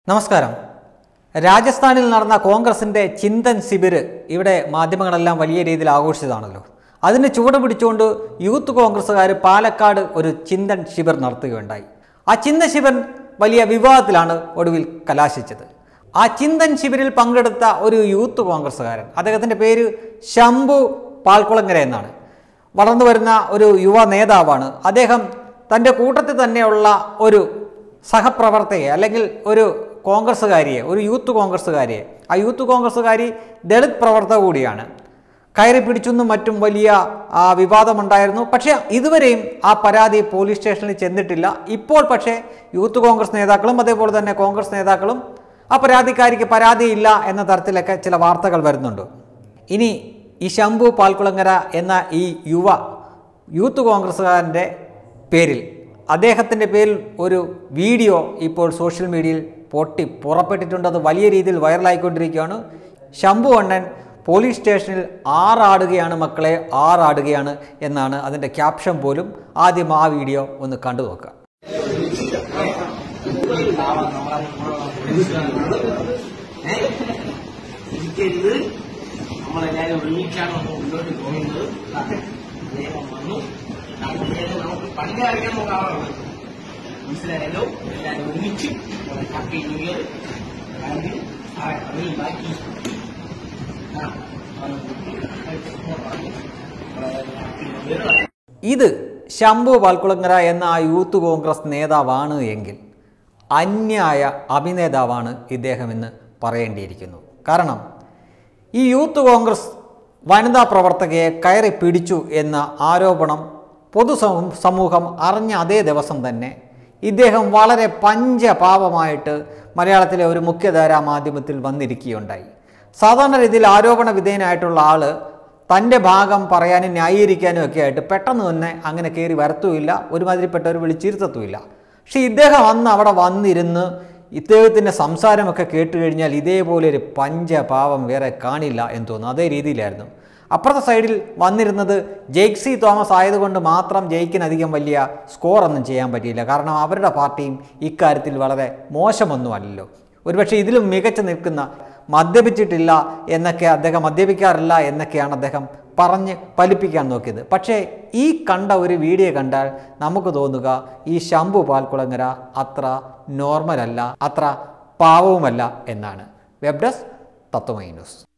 നമസ്കാരം രാജസ്ഥാനിൽ നടന്ന കോൺഗ്രസിൻ്റെ ചിന്തൻ ശിബിർ ഇവിടെ മാധ്യമങ്ങളെല്ലാം വലിയ രീതിയിൽ ആഘോഷിച്ചതാണല്ലോ അതിന് ചുവട് പിടിച്ചുകൊണ്ട് യൂത്ത് കോൺഗ്രസ്സുകാർ പാലക്കാട് ഒരു ചിന്തൻ ശിബിർ നടത്തുകയുണ്ടായി ആ ചിന്തൻ ശിബിർ വലിയ വിവാദത്തിലാണ് ഒടുവിൽ കലാശിച്ചത് ആ ചിന്തൻ ശിബിരിൽ പങ്കെടുത്ത ഒരു യൂത്ത് കോൺഗ്രസ്സുകാരൻ അദ്ദേഹത്തിൻ്റെ പേര് ശംഭു പാൽക്കുളങ്ങര എന്നാണ് വളർന്നു വരുന്ന ഒരു യുവ നേതാവാണ് അദ്ദേഹം തൻ്റെ കൂട്ടത്തിൽ തന്നെയുള്ള ഒരു സഹപ്രവർത്തകയെ അല്ലെങ്കിൽ ഒരു കോൺഗ്രസ്സുകാരിയെ ഒരു യൂത്ത് കോൺഗ്രസ്സുകാരിയെ ആ യൂത്ത് കോൺഗ്രസ്സുകാരി ദളിത് പ്രവർത്തക കൂടിയാണ് കയറി പിടിച്ചെന്നും മറ്റും വലിയ ആ, വിവാദമുണ്ടായിരുന്നു പക്ഷേ ഇതുവരെയും ആ പരാതി പോലീസ് സ്റ്റേഷനിൽ ചെന്നിട്ടില്ല ഇപ്പോൾ പക്ഷേ യൂത്ത് കോൺഗ്രസ് നേതാക്കളും അതേപോലെ തന്നെ കോൺഗ്രസ് നേതാക്കളും ആ പരാതിക്കാരിക്ക് പരാതിയില്ല എന്ന തരത്തിലൊക്കെ ചില വാർത്തകൾ വരുന്നുണ്ട് ഇനി ഈ ശംഭു പാൽക്കുളങ്ങര എന്ന ഈ യുവ യൂത്ത് കോൺഗ്രസ്സുകാരൻ്റെ പേരിൽ അദ്ദേഹത്തിൻ്റെ പേരിൽ ഒരു വീഡിയോ ഇപ്പോൾ സോഷ്യൽ മീഡിയയിൽ പൊട്ടി പുറപ്പെട്ടിട്ടുണ്ട് അത് വലിയ രീതിയിൽ വൈറലായിക്കൊണ്ടിരിക്കുകയാണ് ശംഭു അണ്ണൻ പോലീസ് സ്റ്റേഷനിൽ ആറാടുകയാണ് മക്കളെ ആറാടുകയാണ് എന്നാണ് അതിൻ്റെ ക്യാപ്ഷൻ പോലും ആദ്യം ആ വീഡിയോ ഒന്ന് കണ്ടു നോക്കുക ഇരിക്കരുത് നമ്മളെല്ലാവരും ഒരുമിച്ചാണ് നമ്മൾ മുന്നോട്ട് പോകുന്നത് അദ്ദേഹം വന്നു അദ്ദേഹം നമുക്ക് പണ്ട് അറിയാൻ നമുക്ക് ആവാറുണ്ട് മനസ്സിലായല്ലോ എല്ലാവരും ഒരുമിച്ച് ഹാപ്പി ന്യൂ ഇയർ ഹാപ്പി അതിൽ ബാക്കി ആ, ഹാപ്പി ന്യൂ ഇയർ ഇത് ശംഭു പാൽക്കുളങ്ങര എന്ന ആ യൂത്ത് കോൺഗ്രസ് നേതാവാണ് എങ്കിൽ അന്യായ അഭിനേതാവാണ് ഇദ്ദേഹം എന്ന് പറയേണ്ടിയിരിക്കുന്നു കാരണം ഈ യൂത്ത് കോൺഗ്രസ് വനിതാ പ്രവർത്തകയെ കയറി പിടിച്ചു എന്ന ആരോപണം പൊതുസമൂ- സമൂഹം അറിഞ്ഞ അതേ ദിവസം തന്നെ ഇദ്ദേഹം വളരെ പഞ്ചപാപമായിട്ട് മലയാളത്തിലെ ഒരു മുഖ്യധാരാ മാധ്യമത്തിൽ വന്നിരിക്കുകയുണ്ടായി സാധാരണ രീതിയിൽ ആരോപണ വിധേയനായിട്ടുള്ള ആള് തൻ്റെ ഭാഗം പറയാനും ന്യായീകരിക്കാനും ഒക്കെ ആയിട്ട് പെട്ടെന്ന് തന്നെ അങ്ങനെ കയറി വരത്തുമില്ല ഒരുമാതിരിപ്പെട്ടവർ വിളിച്ചിരുത്തത്തുമില്ല പക്ഷേ ഇദ്ദേഹം അന്ന് അവിടെ വന്നിരുന്ന് ഇദ്ദേഹത്തിൻ്റെ സംസാരമൊക്കെ കേട്ട് കഴിഞ്ഞാൽ ഇതേപോലെ ഒരു പഞ്ചപാവം വേറെ കാണില്ല എന്ന് തോന്നുന്നു അതേ രീതിയിലായിരുന്നു അപ്പുറത്തെ സൈഡിൽ വന്നിരുന്നത് ജെയ്ക്സി തോമസ് ആയതുകൊണ്ട് മാത്രം ജയിക്കിനധികം വലിയ സ്കോർ ഒന്നും ചെയ്യാൻ പറ്റിയില്ല കാരണം അവരുടെ പാർട്ടിയും ഇക്കാര്യത്തിൽ വളരെ മോശമൊന്നുമല്ലല്ലോ ഒരുപക്ഷെ ഇതിലും മികച്ചു നിൽക്കുന്ന മദ്യപിച്ചിട്ടില്ല എന്നൊക്കെ അദ്ദേഹം മദ്യപിക്കാറില്ല എന്നൊക്കെയാണ് അദ്ദേഹം പറഞ്ഞ് ഫലിപ്പിക്കാൻ നോക്കിയത് പക്ഷേ ഈ കണ്ട ഒരു വീഡിയോ കണ്ടാൽ നമുക്ക് തോന്നുക ഈ ശംഭു പാൽക്കുളങ്ങര അത്ര നോർമലല്ല അത്ര പാവവുമല്ല എന്നാണ് വെബ് ഡെസ്ക് തത്വമൈ ന്യൂസ്